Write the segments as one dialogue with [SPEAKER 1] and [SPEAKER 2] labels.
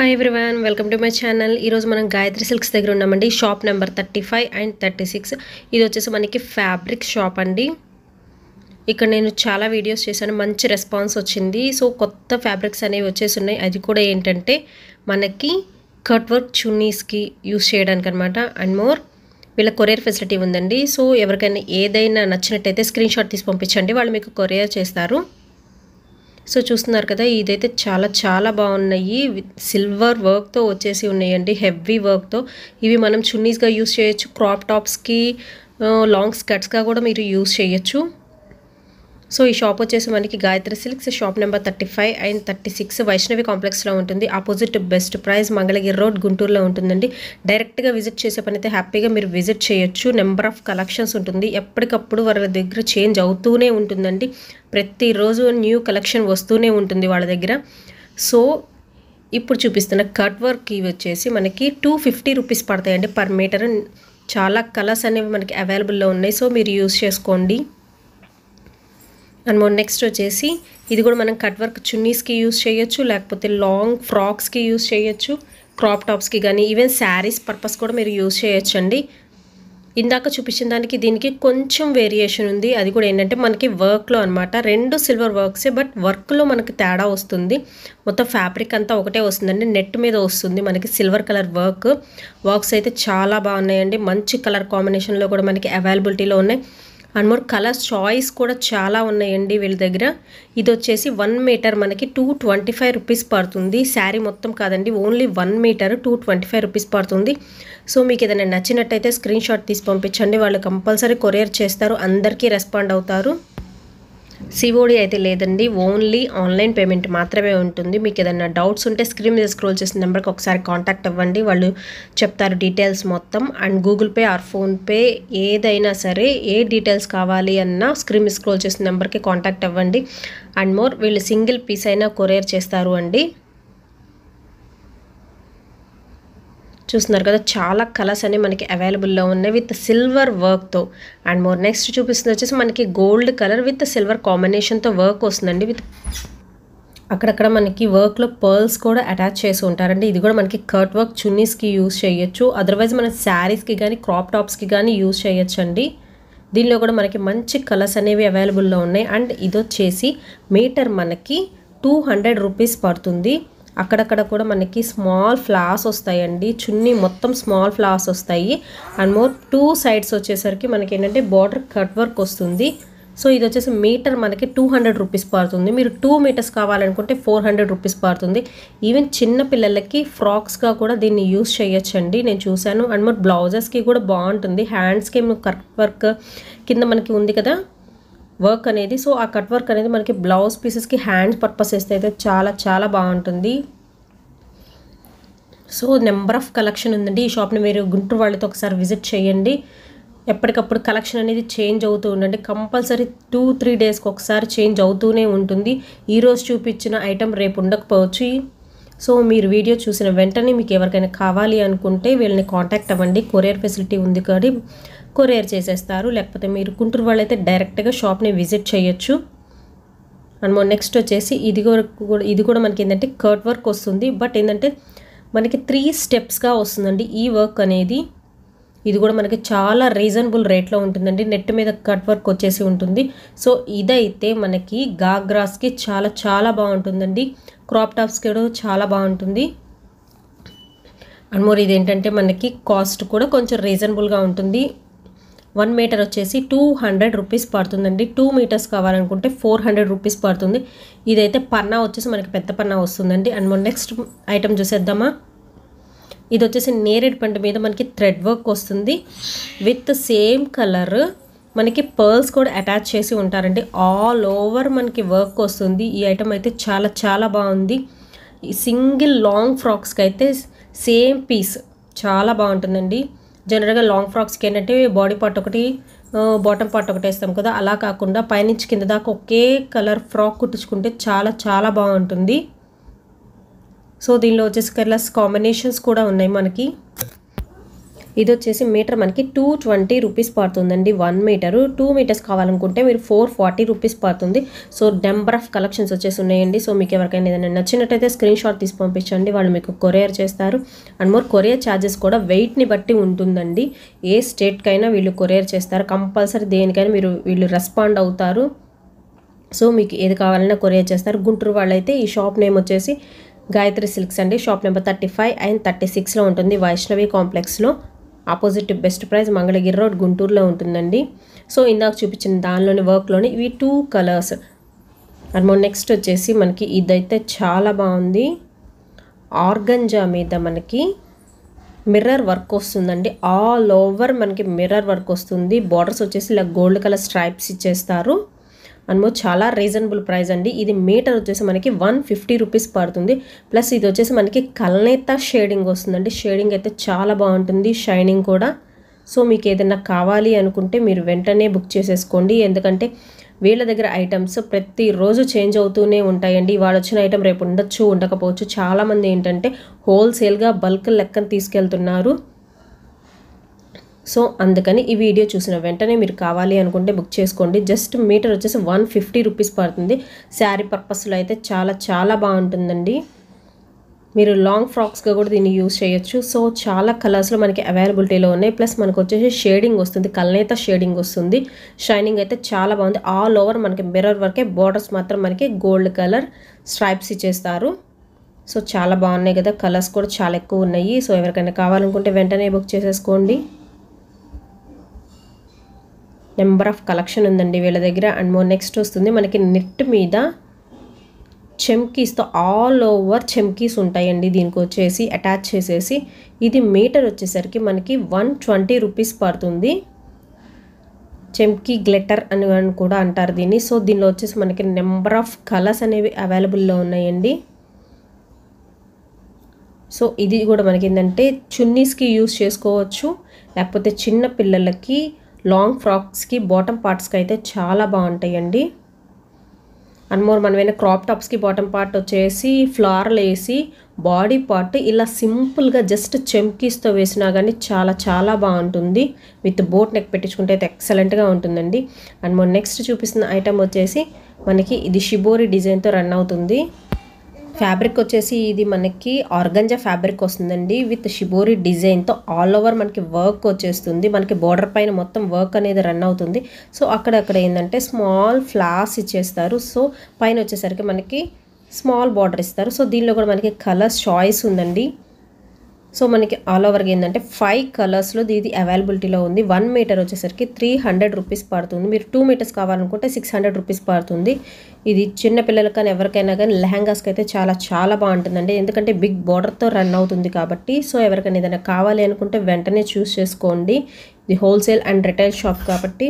[SPEAKER 1] hi everyone welcome to my channel ఈరోజు మనం Gayatri silks దగ్గర ఉన్నామండి shop number thirty five and thirty six ఇది వచ్చేసి మనకి ఫ్యాబ్రిక్ షాప్ అండి ఇక్కడ నేను చాలా వీడియోస్ చేశాను మంచి రెస్పాన్స్ వచ్చింది సో కొత్త ఫ్యాబ్రిక్స్ అనేవి వచ్చేసి ఉన్నాయి అది కూడా ఏంటంటే మనకి కట్ వర్క్ చున్నీస్కి యూస్ చేయడానికి అనమాట అండ్ మోర్ వీళ్ళ కొరియర్ ఫెసిలిటీ ఉందండి సో ఎవరికైనా ఏదైనా నచ్చినట్టయితే స్క్రీన్ షాట్ తీసి పంపించండి వాళ్ళు మీకు కొరియర్ చేస్తారు సో చూస్తున్నారు కదా ఇదైతే చాలా చాలా బాగున్నాయి సిల్వర్ వర్క్తో వచ్చేసి ఉన్నాయండి హెవీ వర్క్తో ఇవి మనం చున్నీస్గా యూస్ చేయొచ్చు క్రాప్ టాప్స్కి లాంగ్ స్కర్ట్స్గా కూడా మీరు యూస్ చేయొచ్చు సో ఈ షాప్ వచ్చేసి మనకి Gayatri silks shop number thirty five and thirty six Vaishnavi కాంప్లెక్స్లో ఉంటుంది opposite best price Mangalagiri road గుంటూరులో ఉంటుందండి డైరెక్ట్గా విజిట్ చేసే పని అయితే హ్యాపీగా మీరు విజిట్ చేయొచ్చు నెంబర్ ఆఫ్ కలెక్షన్స్ ఉంటుంది ఎప్పటికప్పుడు వాళ్ళ దగ్గర చేంజ్ అవుతూనే ఉంటుందండి ప్రతిరోజు న్యూ కలెక్షన్ వస్తూనే ఉంటుంది వాళ్ళ దగ్గర సో ఇప్పుడు చూపిస్తున్న కట్ వర్క్ ఇవి వచ్చేసి మనకి టూ ఫిఫ్టీ రూపీస్ పడతాయండి పర్ మీటర్ చాలా కలర్స్ అనేవి మనకి అవైలబుల్లో ఉన్నాయి సో మీరు యూస్ చేసుకోండి అండ్ మోర్ నెక్స్ట్ వచ్చేసి ఇది కూడా మనం కట్ వర్క్ చున్నీస్కి యూస్ చేయొచ్చు లేకపోతే లాంగ్ ఫ్రాక్స్కి యూస్ చేయొచ్చు క్రాప్ టాప్స్కి కానీ ఈవెన్ శారీస్ పర్పస్ కూడా మీరు యూస్ చేయొచ్చు అండి ఇందాక చూపించిన దానికి దీనికి కొంచెం వేరియేషన్ ఉంది అది కూడా ఏంటంటే మనకి వర్క్లో అనమాట రెండు సిల్వర్ వర్క్సే బట్ వర్క్లో మనకి తేడా వస్తుంది మొత్తం ఫ్యాబ్రిక్ అంతా ఒకటే వస్తుందండి నెట్ మీద వస్తుంది మనకి సిల్వర్ కలర్ వర్క్ వర్క్స్ అయితే చాలా బాగున్నాయండి మంచి కలర్ కాంబినేషన్లో కూడా మనకి అవైలబిలిటీలో ఉన్నాయి అండ్ మోర్ కలర్స్ చాయిస్ కూడా చాలా ఉన్నాయండి వీళ్ళ దగ్గర ఇది వచ్చేసి వన్ మీటర్ మనకి టూ ట్వంటీ ఫైవ్ రూపీస్ పడుతుంది శారీ మొత్తం కాదండి only one metre two twenty five rupees పడుతుంది సో మీకు ఏదైనా నచ్చినట్టయితే స్క్రీన్ షాట్ తీసి పంపించండి వాళ్ళు కంపల్సరీ కొరియర్ చేస్తారు అందరికీ రెస్పాండ్ అవుతారు సిఓడి అయితే లేదండి ఓన్లీ ఆన్లైన్ పేమెంట్ మాత్రమే ఉంటుంది మీకు ఏదైనా డౌట్స్ ఉంటే స్క్రీన్ మీద స్క్రోల్ చేసిన నెంబర్కి ఒకసారి కాంటాక్ట్ అవ్వండి వాళ్ళు చెప్తారు డీటెయిల్స్ మొత్తం and Google Pay or PhonePe ఏదైనా సరే ఏ డీటెయిల్స్ కావాలి అన్నా స్క్రీన్ మీద స్క్రోల్ చేసిన నెంబర్కి కాంటాక్ట్ అవ్వండి అండ్ మోర్ వీళ్ళు సింగిల్ పీస్ అయినా కొరియర్ చేస్తారు అండి చూస్తున్నారు కదా చాలా కలర్స్ అనేవి మనకి అవైలబుల్లో ఉన్నాయి విత్ సిల్వర్ వర్క్తో అండ్ మోర్ నెక్స్ట్ చూపిస్తుంది వచ్చేసి మనకి గోల్డ్ కలర్ విత్ సిల్వర్ కాంబినేషన్తో వర్క్ వస్తుందండి విత్ అక్కడక్కడ మనకి వర్క్లో పర్ల్స్ కూడా అటాచ్ చేసి ఉంటారండి ఇది కూడా మనకి కర్ట్ వర్క్ చున్నీస్కి యూస్ చేయొచ్చు అదర్వైజ్ మన శారీస్కి కానీ క్రాప్ టాప్స్కి కానీ యూస్ చేయొచ్చు అండి దీనిలో కూడా మనకి మంచి కలర్స్ అనేవి అవైలబుల్లో ఉన్నాయి అండ్ ఇది వచ్చేసి మీటర్ మనకి టూ హండ్రెడ్ రూపీస్ పడుతుంది అక్కడక్కడ కూడా మనకి స్మాల్ ఫ్లాస్ వస్తాయండి చున్నీ మొత్తం స్మాల్ ఫ్లాస్ వస్తాయి అండ్ మోర్ టూ సైడ్స్ వచ్చేసరికి మనకి ఏంటంటే బార్డర్ కట్ వర్క్ వస్తుంది సో ఇది వచ్చేసి మీటర్ మనకి టూ హండ్రెడ్ రూపీస్ పడుతుంది మీరు టూ మీటర్స్ కావాలనుకుంటే ఫోర్ హండ్రెడ్ రూపీస్ పడుతుంది ఈవెన్ చిన్న పిల్లలకి ఫ్రాక్స్గా కూడా దీన్ని యూస్ చేయొచ్చండి నేను చూశాను అండ్ మరి బ్లౌజెస్కి కూడా బాగుంటుంది హ్యాండ్స్కి కట్ వర్క్ కింద మనకి ఉంది కదా వర్క్ అనేది సో ఆ కట్ వర్క్ అనేది మనకి బ్లౌజ్ పీసెస్కి హ్యాండ్స్ పర్పస్ వేస్తే అయితే చాలా చాలా బాగుంటుంది సో నెంబర్ ఆఫ్ కలెక్షన్ ఉందండి ఈ షాప్ని మీరు గుంటూరు వాళ్ళతో ఒకసారి విజిట్ చేయండి ఎప్పటికప్పుడు కలెక్షన్ అనేది చేంజ్ అవుతూ ఉండండి కంపల్సరీ టూ త్రీ డేస్కి ఒకసారి చేంజ్ అవుతూనే ఉంటుంది ఈరోజు చూపించిన ఐటెం రేపు ఉండకపోవచ్చు సో మీరు వీడియో చూసిన వెంటనే మీకు ఎవరికైనా కావాలి అనుకుంటే వీళ్ళని కాంటాక్ట్ అవ్వండి కొరియర్ ఫెసిలిటీ ఉంది కాబట్టి కొరియర్ చేసేస్తారు లేకపోతే మీరు గుంటూరు వాళ్ళైతే డైరెక్ట్గా షాప్ని విజిట్ చేయొచ్చు అండ్ నెక్స్ట్ వచ్చేసి ఇది కూడా ఇది కూడా మనకి ఏంటంటే కర్ట్ వర్క్ వస్తుంది బట్ ఏంటంటే మనకి త్రీ స్టెప్స్గా వస్తుందండి ఈ వర్క్ అనేది ఇది కూడా మనకి చాలా రీజనబుల్ రేట్లో ఉంటుందండి నెట్ మీద కట్ వర్క్ వచ్చేసి ఉంటుంది సో ఇదైతే మనకి గాగ్రాస్కి చాలా చాలా బాగుంటుందండి క్రాప్ టాప్స్కి కూడా చాలా బాగుంటుంది అండ్ మోర్ ఇది ఏంటంటే మనకి కాస్ట్ కూడా కొంచెం రీజనబుల్గా ఉంటుంది వన్ మీటర్ వచ్చేసి టూ హండ్రెడ్ రూపీస్ పడుతుందండి టూ మీటర్స్ కావాలనుకుంటే ఫోర్ హండ్రెడ్ రూపీస్ పడుతుంది ఇదైతే పన్నా వచ్చేసి మనకి పెద్ద పన్నా వస్తుందండి అండ్ మన నెక్స్ట్ ఐటమ్ చూసేద్దామా ఇది వచ్చేసి నేరేడు పంట మీద మనకి థ్రెడ్ వర్క్ వస్తుంది విత్ సేమ్ కలర్ మనకి పర్ల్స్ కూడా అటాచ్ చేసి ఉంటారండి ఆల్ ఓవర్ మనకి వర్క్ వస్తుంది ఈ ఐటమ్ అయితే చాలా చాలా బాగుంది ఈ సింగిల్ లాంగ్ ఫ్రాక్స్కి అయితే సేమ్ పీస్ చాలా బాగుంటుందండి జనరల్గా లాంగ్ ఫ్రాక్స్కి ఏంటంటే బాడీ పార్ట్ ఒకటి బాటమ్ పార్ట్ ఒకటి వేస్తాం కదా అలా కాకుండా పైనుంచి కింద దాకా ఒకే కలర్ ఫ్రాక్ కుట్టించుకుంటే చాలా చాలా బాగుంటుంది సో దీనిలో వచ్చేసి కలర్స్ కాంబినేషన్స్ కూడా ఉన్నాయి మనకి ఇది వచ్చేసి మీటర్ మనకి టూ ట్వంటీ రూపీస్ పడుతుందండి వన్ మీటరు టూ మీటర్స్ కావాలనుకుంటే మీరు ఫోర్ ఫార్టీ రూపీస్ పడుతుంది సో నెంబర్ ఆఫ్ కలెక్షన్స్ వచ్చేసి ఉన్నాయండి సో మీకు ఎవరికైనా ఏదైనా నచ్చినట్టయితే స్క్రీన్ షాట్ తీసి పంపించండి వాళ్ళు మీకు కొరియర్ చేస్తారు అండ్ మోర్ కొరియర్ ఛార్జెస్ కూడా వెయిట్ని బట్టి ఉంటుందండి ఏ స్టేట్కైనా వీళ్ళు కొరియర్ చేస్తారు కంపల్సరీ దేనికైనా మీరు వీళ్ళు రెస్పాండ్ అవుతారు సో మీకు ఏది కావాలన్నా కొరియర్ చేస్తారు గుంటూరు వాళ్ళైతే ఈ షాప్ నేమ్ వచ్చేసి గాయత్రి సిల్క్స్ అండి shop number thirty five and thirty సిక్స్లో ఉంటుంది వైష్ణవి కాంప్లెక్స్లో opposite best price Mangalagiri road గుంటూరులో ఉంటుందండి సో ఇందాక చూపించిన దానిలోని వర్క్లోని ఇవి టూ కలర్స్ అండ్ మొన్న నెక్స్ట్ వచ్చేసి మనకి ఇదైతే చాలా బాగుంది ఆర్గంజా మీద మనకి మిర్రర్ వర్క్ వస్తుందండి ఆల్ ఓవర్ మనకి మిర్రర్ వర్క్ వస్తుంది బార్డర్స్ వచ్చేసి ఇలా గోల్డ్ కలర్ స్ట్రైప్స్ ఇచ్చేస్తారు అండ్ చాలా రీజనబుల్ ప్రైస్ అండి ఇది మీటర్ వచ్చేసి మనకి వన్ ఫిఫ్టీ రూపీస్ పడుతుంది ప్లస్ ఇది వచ్చేసి మనకి కల్నేత షేడింగ్ వస్తుందండి షేడింగ్ అయితే చాలా బాగుంటుంది షైనింగ్ కూడా సో మీకు ఏదైనా కావాలి అనుకుంటే మీరు వెంటనే బుక్ చేసేసుకోండి ఎందుకంటే వీళ్ళ దగ్గర ఐటమ్స్ ప్రతిరోజు చేంజ్ అవుతూనే ఉంటాయండి ఇవాళ వచ్చిన ఐటమ్ రేపు ఉండొచ్చు ఉండకపోవచ్చు చాలామంది ఏంటంటే హోల్సేల్గా బల్క్ లెక్కన తీసుకెళ్తున్నారు సో అందుకని ఈ వీడియో చూసిన వెంటనే మీరు కావాలి అనుకుంటే బుక్ చేసుకోండి జస్ట్ మీటర్ వచ్చేసి వన్ ఫిఫ్టీ రూపీస్ పడుతుంది శారీ పర్పస్లో అయితే చాలా చాలా బాగుంటుందండి మీరు లాంగ్ ఫ్రాక్స్గా కూడా దీన్ని యూజ్ చేయొచ్చు సో చాలా కలర్స్లో మనకి అవైలబిలిటీలో ఉన్నాయి ప్లస్ మనకు వచ్చేసి షేడింగ్ వస్తుంది కల్నేత షేడింగ్ వస్తుంది షైనింగ్ అయితే చాలా బాగుంది ఆల్ ఓవర్ మనకి మిర్రర్ వరకే బార్డర్స్ మాత్రం మనకి గోల్డ్ కలర్ స్ట్రైప్స్ ఇచ్చేస్తారు సో చాలా బాగున్నాయి కదా కలర్స్ కూడా చాలా ఎక్కువ ఉన్నాయి సో ఎవరికైనా కావాలనుకుంటే వెంటనే బుక్ చేసేసుకోండి నెంబర్ ఆఫ్ కలెక్షన్ ఉందండి వీళ్ళ దగ్గర అండ్ మోర్ నెక్స్ట్ వస్తుంది మనకి నెట్ మీద చెమ్కీస్తో ఆల్ ఓవర్ చెమ్కీస్ ఉంటాయండి దీనికి వచ్చేసి అటాచ్ చేసేసి ఇది మీటర్ వచ్చేసరికి మనకి వన్ ట్వంటీ రూపీస్ పడుతుంది చెమ్కీ గ్లిటర్ అని అని కూడా అంటారు దీన్ని సో దీనిలో వచ్చేసి మనకి నెంబర్ ఆఫ్ కలర్స్ అనేవి అవైలబుల్లో ఉన్నాయండి సో ఇది కూడా మనకి ఏంటంటే చున్నీస్కి యూస్ చేసుకోవచ్చు లేకపోతే చిన్న పిల్లలకి లాంగ్ ఫ్రాక్స్కి బాటమ్ పార్ట్స్కి అయితే చాలా బాగుంటాయండి అండ్ మోర్ మనమైనా క్రాప్ టాప్స్కి బాటమ్ పార్ట్ వచ్చేసి ఫ్లార్లు వేసి బాడీ పార్ట్ ఇలా సింపుల్గా జస్ట్ చెమ్కీస్తో వేసినా కానీ చాలా చాలా బాగుంటుంది విత్ బోట్ నెక్ పెట్టించుకుంటే అయితే ఎక్సలెంట్గా ఉంటుందండి అండ్ మోర్ నెక్స్ట్ చూపిస్తున్న ఐటమ్ వచ్చేసి మనకి ఇది షిబోరి డిజైన్తో రన్ అవుతుంది ఫ్యాబ్రిక్ వచ్చేసి ఇది మనకి ఆర్గంజా ఫ్యాబ్రిక్ వస్తుందండి విత్ షిబోరి డిజైన్తో ఆల్ ఓవర్ మనకి వర్క్ వచ్చేస్తుంది మనకి బోర్డర్ పైన మొత్తం వర్క్ అనేది రన్ అవుతుంది సో అక్కడక్కడ ఏంటంటే స్మాల్ ఫ్లాస్ ఇచ్చేస్తారు సో పైన వచ్చేసరికి మనకి స్మాల్ బార్డర్ ఇస్తారు సో దీనిలో కూడా మనకి కలర్స్ చాయిస్ ఉందండి సో మనకి ఆల్ ఓవర్గా ఏంటంటే ఫైవ్ కలర్స్లో ఇది అవైలబిలిటీలో ఉంది వన్ మీటర్ వచ్చేసరికి త్రీ హండ్రెడ్ రూపీస్ పడుతుంది మీరు టూ మీటర్స్ కావాలనుకుంటే సిక్స్ హండ్రెడ్ రూపీస్ పడుతుంది ఇది చిన్న పిల్లలకి కానీ ఎవరికైనా కానీ లెహంగాస్కి అయితే చాలా చాలా బాగుంటుందండి ఎందుకంటే బిగ్ బార్డర్తో రన్ అవుతుంది కాబట్టి సో ఎవరికైనా ఏదైనా కావాలి అనుకుంటే వెంటనే చూస్ చేసుకోండి ఇది హోల్సేల్ అండ్ రిటైల్ షాప్ కాబట్టి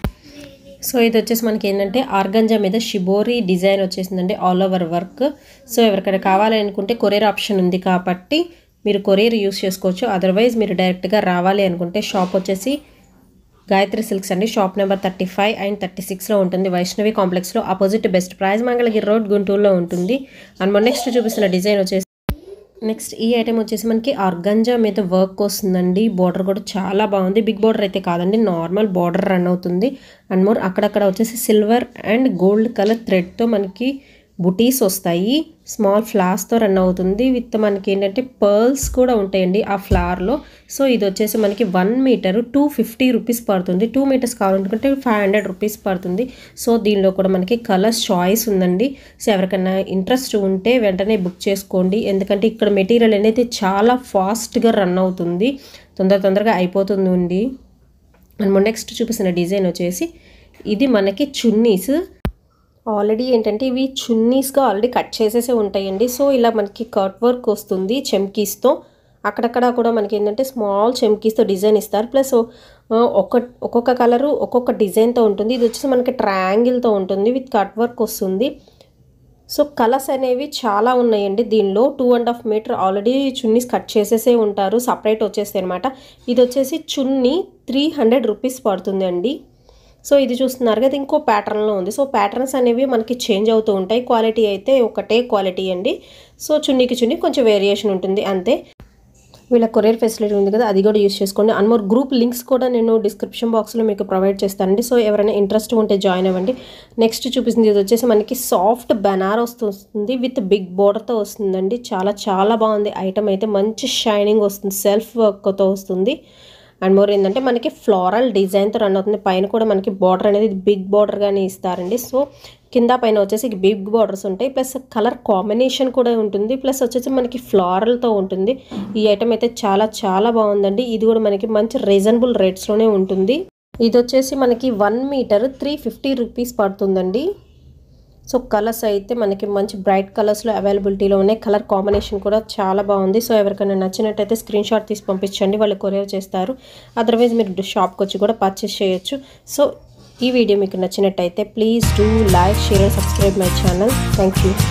[SPEAKER 1] సో ఇది వచ్చేసి మనకి ఏంటంటే ఆర్గంజా మీద షిబోరి డిజైన్ వచ్చేసిందండి ఆల్ ఓవర్ వర్క్ సో ఎవరికైనా కావాలి అనుకుంటే కొరియర్ ఆప్షన్ ఉంది కాబట్టి మీరు కొరియర్ యూస్ చేసుకోవచ్చు అదర్వైజ్ మీరు డైరెక్ట్గా రావాలి అనుకుంటే షాప్ వచ్చేసి గాయత్రి సిల్క్స్ అండి shop number thirty five and thirty సిక్స్లో ఉంటుంది వైష్ణవి కాంప్లెక్స్లో opposite best price Mangalagiri road గుంటూరులో ఉంటుంది అండ్ మన నెక్స్ట్ చూపిస్తున్న డిజైన్ వచ్చేసి నెక్స్ట్ ఈ ఐటెం వచ్చేసి మనకి ఆర్గంజా మీద వర్క్ వస్తుందండి బార్డర్ కూడా చాలా బాగుంది బిగ్ బార్డర్ అయితే కాదండి నార్మల్ బార్డర్ రన్ అవుతుంది అండ్ మోర్ అక్కడక్కడ వచ్చేసి సిల్వర్ అండ్ గోల్డ్ కలర్ థ్రెడ్తో మనకి బుటీస్ వస్తాయి స్మాల్ ఫ్లాస్తో రన్ అవుతుంది విత్ మనకి ఏంటంటే పర్ల్స్ కూడా ఉంటాయండి ఆ ఫ్లవర్లో సో ఇది వచ్చేసి మనకి one metre two fifty rupees పడుతుంది టూ మీటర్స్ కావాలనుకుంటే ఫైవ్ హండ్రెడ్ రూపీస్ పడుతుంది సో దీనిలో కూడా మనకి కలర్స్ చాయిస్ ఉందండి సో ఎవరికైనా ఇంట్రెస్ట్ ఉంటే వెంటనే బుక్ చేసుకోండి ఎందుకంటే ఇక్కడ మెటీరియల్ అనేది చాలా ఫాస్ట్గా రన్ అవుతుంది తొందర తొందరగా అయిపోతుంది అండ్ నెక్స్ట్ చూపిస్తున్న డిజైన్ వచ్చేసి ఇది మనకి చున్నీస్ ఆల్రెడీ ఏంటంటే ఇవి చున్నీస్గా ఆల్రెడీ కట్ చేసేసే ఉంటాయండి సో ఇలా మనకి కట్ వర్క్ వస్తుంది చెమ్కీస్తో అక్కడక్కడ కూడా మనకి ఏంటంటే స్మాల్ చెమ్కీస్తో డిజైన్ ఇస్తారు ప్లస్ ఒక ఒక్కొక్క కలరు ఒక్కొక్క డిజైన్తో ఉంటుంది ఇది వచ్చేసి మనకి ట్రయాంగిల్తో ఉంటుంది విత్ కట్ వర్క్ వస్తుంది సో కలర్స్ అనేవి చాలా ఉన్నాయండి దీనిలో two and half metre already చున్నీస్ కట్ చేసేసే ఉంటారు సపరేట్ వచ్చేస్తాయి అనమాట ఇది వచ్చేసి చున్నీ త్రీ హండ్రెడ్ రూపీస్ పడుతుంది అండి సో ఇది చూస్తున్నారు కదా ఇంకో ప్యాటర్న్లో ఉంది సో ప్యాటర్న్స్ అనేవి మనకి చేంజ్ అవుతూ ఉంటాయి క్వాలిటీ అయితే ఒకటే క్వాలిటీ అండి సో చున్నీకి చున్నీ కొంచెం వేరియేషన్ ఉంటుంది అంతే వీళ్ళ కొరియర్ ఫెసిలిటీ ఉంది కదా అది కూడా యూస్ చేసుకోండి అండ్ మోర్ గ్రూప్ లింక్స్ కూడా నేను డిస్క్రిప్షన్ బాక్స్లో మీకు ప్రొవైడ్ చేస్తానండి సో ఎవరైనా ఇంట్రెస్ట్ ఉంటే జాయిన్ అవ్వండి నెక్స్ట్ చూపిస్తుంది ఇది వచ్చేసి మనకి సాఫ్ట్ బెనారస్ వస్తుంది విత్ బిగ్ బోర్డర్తో వస్తుందండి చాలా చాలా బాగుంది ఐటమ్ అయితే మంచి షైనింగ్ వస్తుంది సెల్ఫ్ వర్క్తో వస్తుంది అండ్ మోర్ ఏంటంటే మనకి ఫ్లోరల్ డిజైన్తో రన్ అవుతుంది పైన కూడా మనకి బార్డర్ అనేది బిగ్ బార్డర్గానే ఇస్తారండి సో కింద పైన వచ్చేసి బిగ్ బార్డర్స్ ఉంటాయి ప్లస్ కలర్ కాంబినేషన్ కూడా ఉంటుంది ప్లస్ వచ్చేసి మనకి ఫ్లోరల్తో ఉంటుంది ఈ ఐటమ్ అయితే చాలా చాలా బాగుందండి ఇది కూడా మనకి మంచి రీజనబుల్ రేట్స్లోనే ఉంటుంది ఇది వచ్చేసి మనకి one metre three fifty rupees పడుతుందండి సో కలర్స్ అయితే మనకి మంచి బ్రైట్ కలర్స్లో అవైలబిలిటీలో ఉన్నాయి కలర్ కాంబినేషన్ కూడా చాలా బాగుంది సో ఎవరికైనా నచ్చినట్టయితే స్క్రీన్ షాట్ తీసి పంపించండి వాళ్ళు కొరియర్ చేస్తారు అదర్వైజ్ మీరు షాప్కి వచ్చి కూడా పర్చేస్ చేయొచ్చు సో ఈ వీడియో మీకు నచ్చినట్టయితే please do like share and subscribe my channel thank you